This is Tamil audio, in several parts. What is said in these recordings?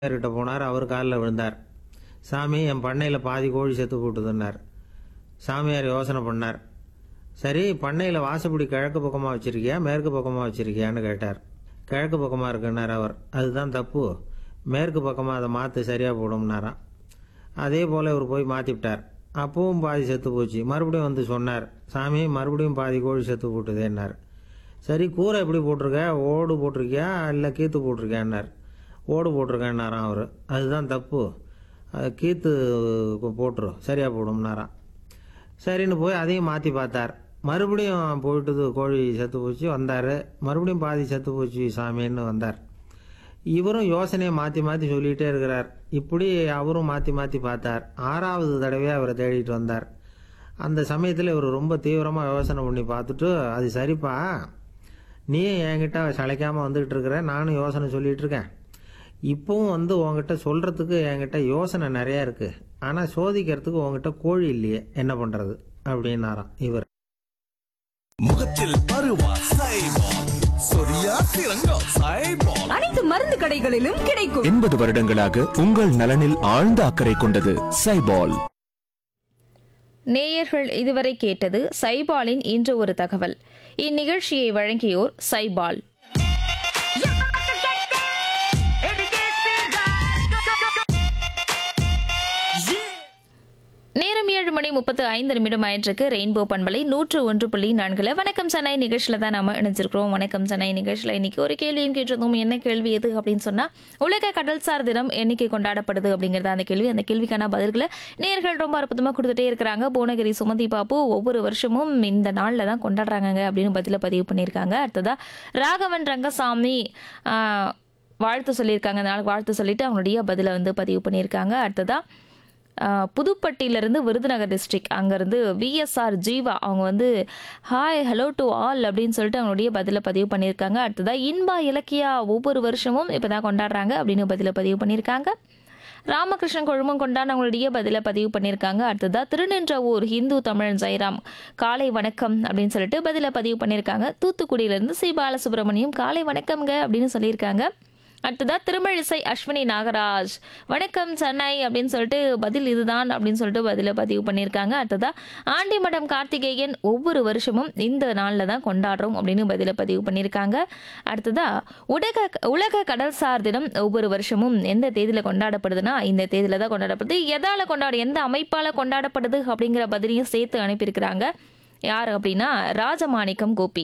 கிட்ட போனார் அவர் காலில் விழுந்தார் சாமி என் பண்ணையில் பாதி கோழி செத்து போட்டுதுன்னார் சாமியார் யோசனை பண்ணார் சரி பண்ணையில் வாசப்படி கிழக்கு பக்கமாக வச்சிருக்கியா மேற்கு பக்கமாக வச்சிருக்கியான்னு கேட்டார் கிழக்கு பக்கமாக இருக்குன்னார் அவர் அதுதான் தப்பு மேற்கு பக்கமாக அதை மாற்று சரியாக போடும்னாராம் அதே போல் இவர் போய் மாற்றிவிட்டார் அப்பவும் பாதி செத்து போச்சு மறுபடியும் வந்து சொன்னார் சாமி மறுபடியும் பாதி கோழி செத்து போட்டுதேன்னார் சரி கூரை எப்படி போட்டிருக்க ஓடு போட்டிருக்கியா இல்லை கீத்து போட்டிருக்கியான்னார் ஓடு போட்டிருக்கேன்னாராம் அவர் அதுதான் தப்பு அது கீத்து போட்டுரு சரியாக போடும்னாராம் சரின்னு போய் அதையும் மாற்றி பார்த்தார் மறுபடியும் போயிட்டுது கோழி செத்து போச்சு வந்தார் மறுபடியும் பாதி செத்து போச்சு சாமின்னு வந்தார் இவரும் யோசனையை மாற்றி மாற்றி சொல்லிகிட்டே இருக்கிறார் இப்படி அவரும் மாற்றி மாற்றி பார்த்தார் ஆறாவது தடவையாக அவரை தேடிட்டு வந்தார் அந்த சமயத்தில் இவர் ரொம்ப தீவிரமாக யோசனை பண்ணி பார்த்துட்டு அது சரிப்பா நீ என்கிட்ட சளைக்காமல் வந்துகிட்டு இருக்கிற நானும் யோசனை சொல்லிகிட்டு இருக்கேன் இப்போவும் வந்து உங்ககிட்ட சொல்கிறதுக்கு என்கிட்ட யோசனை நிறையா இருக்குது ஆனால் சோதிக்கிறதுக்கு உங்ககிட்ட கோழி இல்லையே என்ன பண்ணுறது அப்படின்னாராம் இவர் முகத்தில் பருவா சைபால் சொரியா சிறங்கா சைபால் அனைத்து மருந்து கடைகளிலும் கிடைக்கும் எண்பது வருடங்களாக உங்கள் நலனில் ஆழ்ந்த அக்கறை கொண்டது சைபால் நேயர்கள் இதுவரை கேட்டது சைபாலின் இன்று ஒரு தகவல் இந்நிகழ்ச்சியை வழங்கியோர் சைபால் நேரம் ஏழு மணி முப்பத்து ஐந்து நிமிடம் ஆயிட்டிருக்கு ரெயின்போ பண்பலை நூற்று ஒன்று புள்ளி நான்குல வணக்கம் சென்னை நிகழ்ச்சியில் தான் நம்ம இணைஞ்சிருக்கிறோம் வணக்கம் சென்னை நிகழ்ச்சியில் இன்னைக்கு ஒரு கேள்வியும் கேட்டிருந்தோம் என்ன கேள்வி எது அப்படின்னு சொன்னா உலக கடல்சார் தினம் என்னைக்கு கொண்டாடப்படுது அப்படிங்கிறது அந்த கேள்வி அந்த கேள்விக்கான பதில்களை நேர்கள் ரொம்ப அற்புதமாக கொடுத்துட்டே இருக்கிறாங்க புவனகிரி சுமதி பாப்பு ஒவ்வொரு வருஷமும் இந்த நாளில் தான் கொண்டாடுறாங்க அப்படின்னு பதில பதிவு பண்ணியிருக்காங்க அடுத்ததா ராகவன் ரங்கசாமி ஆஹ், வாழ்த்து சொல்லியிருக்காங்க இந்த நாளுக்கு வாழ்த்து சொல்லிட்டு அவங்களுடைய பதிலை வந்து பதிவு பண்ணியிருக்காங்க அடுத்ததா ஆஹ் புதுப்பட்டியிலேருந்து விருதுநகர் டிஸ்ட்ரிக்ட் அங்கேருந்து விஎஸ்ஆர் ஜீவா அவங்க வந்து ஹாய் ஹலோ டு ஆல் அப்படின்னு சொல்லிட்டு அவங்களுடைய பதிலை பதிவு பண்ணியிருக்காங்க அடுத்ததாக இன்பா இலக்கியா ஒவ்வொரு வருஷமும் இப்போ தான் கொண்டாடுறாங்க அப்படின்னு பதிலை பதிவு பண்ணியிருக்காங்க ராமகிருஷ்ணன் கொழுமம் கொண்டான் அவங்களுடைய பதிலை பதிவு பண்ணியிருக்காங்க அடுத்ததாக திருநின்ற ஊர் ஹிந்து தமிழன் ஜெயராம் காலை வணக்கம் அப்படின்னு சொல்லிட்டு பதிலை பதிவு பண்ணியிருக்காங்க தூத்துக்குடியிலேருந்து சி பாலசுப்ரமணியம் காலை வணக்கம்ங்க அப்படின்னு சொல்லியிருக்காங்க அடுத்ததா திருமழிசை அஸ்வினி நாகராஜ் வணக்கம் சென்னை அப்படின்னு சொல்லிட்டு பதில் இதுதான் அப்படின்னு சொல்லிட்டு பதில பதிவு பண்ணியிருக்காங்க அடுத்ததா ஆண்டிமடம் கார்த்திகேயன் ஒவ்வொரு வருஷமும் இந்த நாளில் தான் கொண்டாடுறோம் அப்படின்னு பதில பதிவு பண்ணியிருக்காங்க அடுத்ததா உலக உலக கடல்சார் தினம் ஒவ்வொரு வருஷமும் எந்த தேதியில் கொண்டாடப்படுதுன்னா இந்த தேதியில தான் கொண்டாடப்படுது எதால கொண்டாடு எந்த அமைப்பால கொண்டாடப்படுது அப்படிங்கிற பதிலையும் சேர்த்து அனுப்பியிருக்கிறாங்க யார் அப்படின்னா ராஜமாணிக்கம் கோபி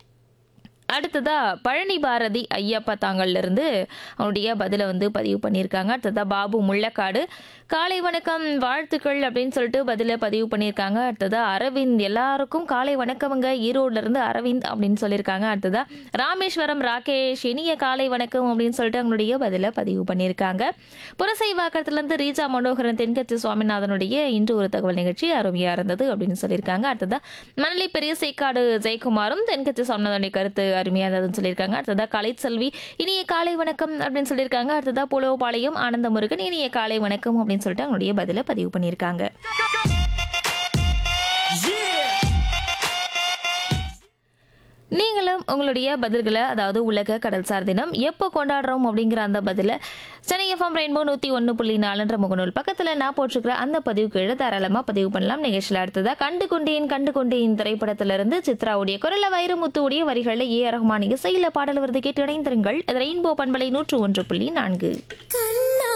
அடுத்ததா பழனி பாரதி ஐயப்பா தாங்கள்ல இருந்து அவனுடைய பதிலை வந்து பதிவு பண்ணியிருக்காங்க அடுத்ததா பாபு முள்ளக்காடு காலை வணக்கம் வாழ்த்துக்கள் அப்படின்னு சொல்லிட்டு பதிலை பதிவு பண்ணியிருக்காங்க அடுத்ததா அரவிந்த் எல்லாருக்கும் காலை வணக்கமுங்க ஈரோட்ல இருந்து அரவிந்த் அப்படின்னு சொல்லியிருக்காங்க அடுத்ததா ராமேஸ்வரம் ராகேஷ் இனிய காலை வணக்கம் அப்படின்னு சொல்லிட்டு அவங்களுடைய பதிலை பதிவு பண்ணியிருக்காங்க புரசைவாக்கத்துல இருந்து ரீஜா மனோகரன் தென்கட்சி சுவாமிநாதனுடைய இன்று ஒரு தகவல் நிகழ்ச்சி அருமையா இருந்தது அப்படின்னு சொல்லியிருக்காங்க அடுத்ததா மணலி பெரிய சேக்காடு ஜெயக்குமாரும் தென்கட்சி சுவாமிநாதனுடைய கருத்து அருமையா இருந்ததுன்னு சொல்லியிருக்காங்க அடுத்ததா கலை செல்வி இனிய காலை வணக்கம் அப்படின்னு சொல்லியிருக்காங்க அடுத்ததா புலவபாளையம் ஆனந்த முருகன் இனிய காலை வணக்கம் அப்படின்னு சொல்லிட்டு அவங்களுடைய பதிலை பதிவு பண்ணியிருக்காங்க நீங்களும் உங்களுடைய பதில்களை அதாவது உலக கடல்சார் தினம் எப்போ கொண்டாடுறோம் அப்படிங்கிற அந்த பதிலை சென்னை எஃப்எம் ரெயின்போ நூற்றி ஒன்று புள்ளி நாலுன்ற முகநூல் பக்கத்தில் நான் போட்டிருக்கிற அந்த பதிவு கீழே தாராளமாக பதிவு பண்ணலாம் நிகழ்ச்சியில் அடுத்ததாக கண்டு கொண்டேன் கண்டு கொண்டேன் திரைப்படத்திலிருந்து சித்ராவுடைய குரல வைரமுத்துவுடைய வரிகளில் ஏ ரஹ்மான் இசையில் பாடல் வருது கேட்டு இணைந்திருங்கள் ரெயின்போ பண்பலை நூற்று ஒன்று புள்ளி நான்கு கண்